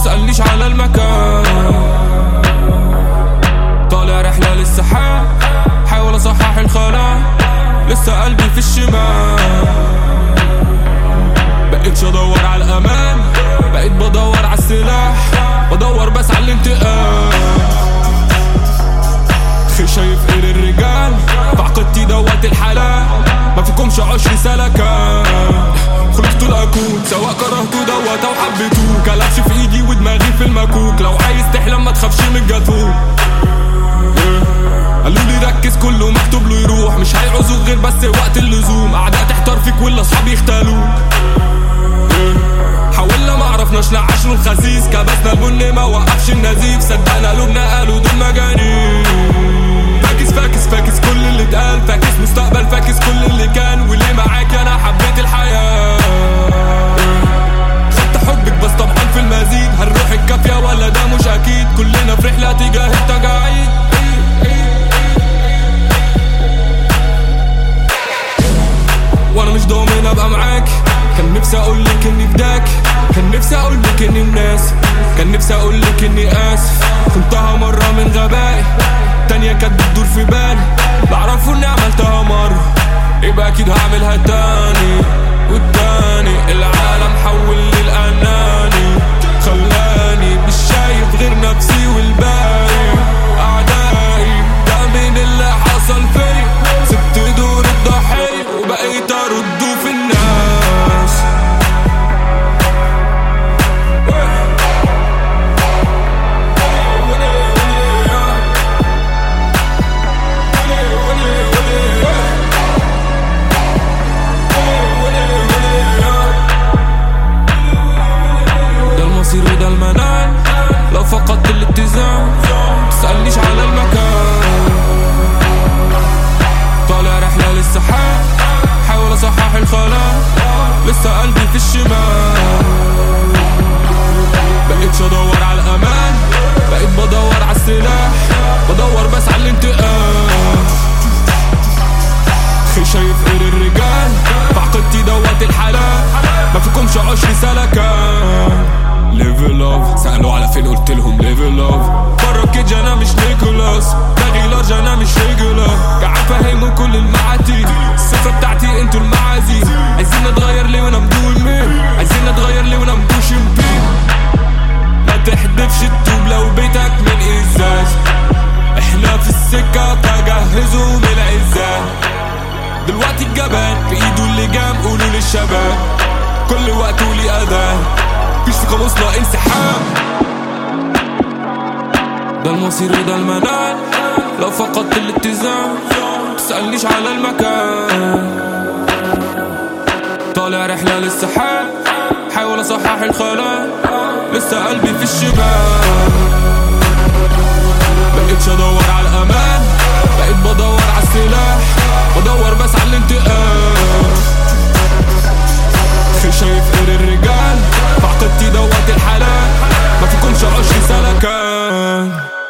تسألنيش على المكان طالع رحلة للسحاب حاول اصحح الخلا لسه قلبي في الشمال بقيتش ادور على الامان بقيت بدور على السلاح بدور بس على الانتقام خي شايف ايه الرجال بعقدتي دوت الحلال ما فيكمش عشر سلكان خلقتوا الاكون سواء كرهتوا دوت او حبيتوه كلبش في ايدي ودماغي في المكوك لو عايز تحلم ما تخافش من الجاثوم قالوا لي ركز كله مكتوب له يروح مش هيعوزوك غير بس وقت اللزوم اعداء تحتار فيك ولا اصحابي يختالوك حاولنا ما عرفناش نعشر الخسيس كبسنا البن ما وقفش النزيف صدقنا قلوبنا قالوا دول مجانين فاكس فاكس فاكس كل اللي اتقال فاكس مستقبل فاكس كل اللي كان واللي معاك انا حبيت الحياة خدت حبك بس طبعا في المزيد هنروح الكافية ولا ده مش اكيد كلنا في رحلة تجاه التجاعيد وانا مش ضامن ابقى معاك كان نفسي اقولك اني فداك كان نفسي اقولك اني مناسب كان نفسي اقولك اني اسف كنتها مرة من غبائي تانية كانت بتدور في بالي بعرفوا اني عملتها مرة يبقى اكيد هعملها تاني والتاني العالم حول للاناني خلاني مش شايف غير نفسي والباقي اعدائي ده من اللي حصل فيا سبت دور الضحية وبقيت ارده في الناس ده المصير وده المنال لو فقدت الاتزان تسألنيش على المكان طالع رحلة للسحاب حاول اصحح الخلا لسه قلبي في الشمال بقيتش ادور على الامان بقيت بدور على السلاح بدور بس على الانتقام خي شايف ايه الرجال بعقدتي دوت الحلال ما فيكمش عشر سلكان ليفل اوف سألوا على فين قلت لهم ليفل اوف بره كيج انا مش نيكولاس باغي لارج انا مش ريجولار قاعد فاهمه كل المعاتي السفرة بتاعتي انتوا المعازيم عايزين نتغير ليه وانا مدول مين عايزين نتغير ليه وانا مدوش مبين ما تحدفش الطوب لو بيتك من ازاز احنا في السكة تجهزوا من العزال دلوقتي الجبان في ايده اللجام قولوا للشباب كل وقت ولي اذان مفيش في قاموسنا انسحاب ده المصير وده المنال لو فقدت الاتزان تسألنيش على المكان طالع رحلة للسحاب حاول اصحح الخلا لسه قلبي في الشباب بقيتش ادور على الامان بقيت بدور على السلاح بدور بس على الانتقام خي شايف ايه الرجال بعقدتي دوت الحلال ما فيكمش عشر سلكان